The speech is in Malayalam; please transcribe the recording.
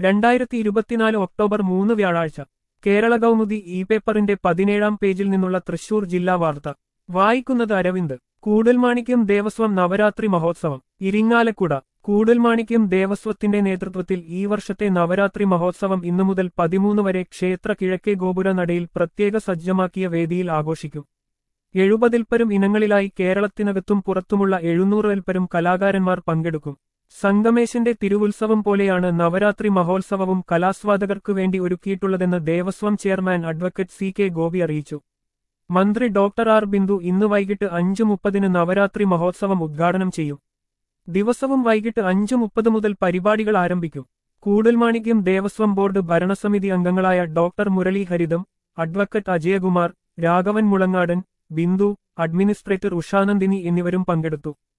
രണ്ടായിരത്തി ഇരുപത്തിനാല് ഒക്ടോബർ മൂന്ന് വ്യാഴാഴ്ച കേരള കൗമുദി ഇ പേപ്പറിന്റെ പതിനേഴാം പേജിൽ നിന്നുള്ള തൃശൂർ ജില്ലാ വാർത്ത വായിക്കുന്നത് അരവിന്ദ് കൂടൽമാണിക്യം ദേവസ്വം നവരാത്രി മഹോത്സവം ഇരിങ്ങാലക്കുട കൂടൽമാണിക്യം ദേവസ്വത്തിന്റെ നേതൃത്വത്തിൽ ഈ വർഷത്തെ നവരാത്രി മഹോത്സവം ഇന്നു മുതൽ പതിമൂന്ന് വരെ ക്ഷേത്ര കിഴക്കേ ഗോപുര നടയിൽ പ്രത്യേക സജ്ജമാക്കിയ വേദിയിൽ ആഘോഷിക്കും എഴുപതിൽപ്പരും ഇനങ്ങളിലായി കേരളത്തിനകത്തും പുറത്തുമുള്ള എഴുന്നൂറിൽപ്പരും കലാകാരന്മാർ പങ്കെടുക്കും സംഗമേശന്റെ തിരുവുത്സവം പോലെയാണ് നവരാത്രി മഹോത്സവവും കലാസ്വാദകർക്കു വേണ്ടി ഒരുക്കിയിട്ടുള്ളതെന്ന് Devaswom chairman advocate C K Gopi അറിയിച്ചു മന്ത്രി ഡോക്ടർ ആർ ബിന്ദു ഇന്ന് വൈകിട്ട് അഞ്ച് മുപ്പതിന് നവരാത്രി മഹോത്സവം ഉദ്ഘാടനം ചെയ്യും ദിവസവും വൈകിട്ട് അഞ്ച് മുപ്പത് മുതൽ പരിപാടികൾ ആരംഭിക്കും കൂടൽമാണിക്യം ദേവസ്വം ബോർഡ് ഭരണസമിതി അംഗങ്ങളായ doctor Murali Haritham advocate Ajayakumar Raghavan Mulangadan Bindu administrator Ushanandini എന്നിവരും പങ്കെടുത്തു